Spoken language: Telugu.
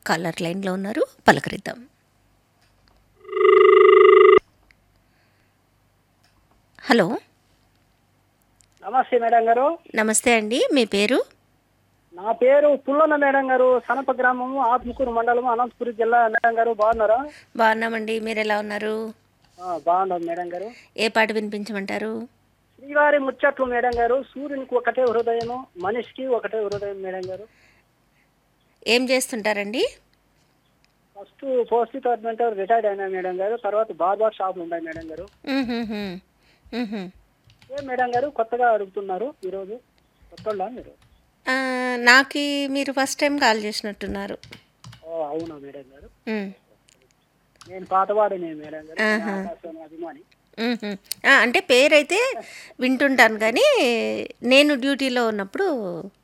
కాలర్ లైన్లో ఉన్నారు పలకరిద్దాం హలో నమస్తే మేడం గారు నమస్తే అండి మీ పేరు నా పేరు పుల్లన్న మేడం గారు సనప గ్రామము ఆత్మకూరు మండలము అనంతపురి జిల్లా మేడం గారు బాగున్నారా బాగున్నామండి మీరు ఎలా ఉన్నారు ఆ, బాగున్నాం మేడం గారు ఏ పాట వినిపించమంటారు శ్రీవారి ముచ్చట్లు మేడం గారు సూర్యునికి ఒకటే హృదయము మనిషికి ఒకటే హృదయం మేడం గారు ఏం చేస్తుంటారండి ఫస్ట్ పోస్ట్ డిపార్ట్మెంట్ రిటైర్డ్ అయినా మేడం గారు తర్వాత బార్బార్ షాపులు ఉన్నాయి మేడం గారు మ్మ్హ్మ్. మ్మ్హ్మ్. ఏ మేడం గారు కొత్తగా అడుగుతున్నారు ఈరోజు కొత్త మీరు ఆ, నాకు ఈ- మీరు ఫస్ట్ టైం కాల్ చేసినట్టున్నారు ఓ అవునా మేడం గారు మ్మ్. నేను పాతవాడిని మేడం గారు నేను ఆకాశవాణి అభిమాని మ్మ్హ్మ్. ఆ, అంటే పేరైతే వింటుంటాను కానీ నేను డ్యూటీలో ఉన్నప్పుడు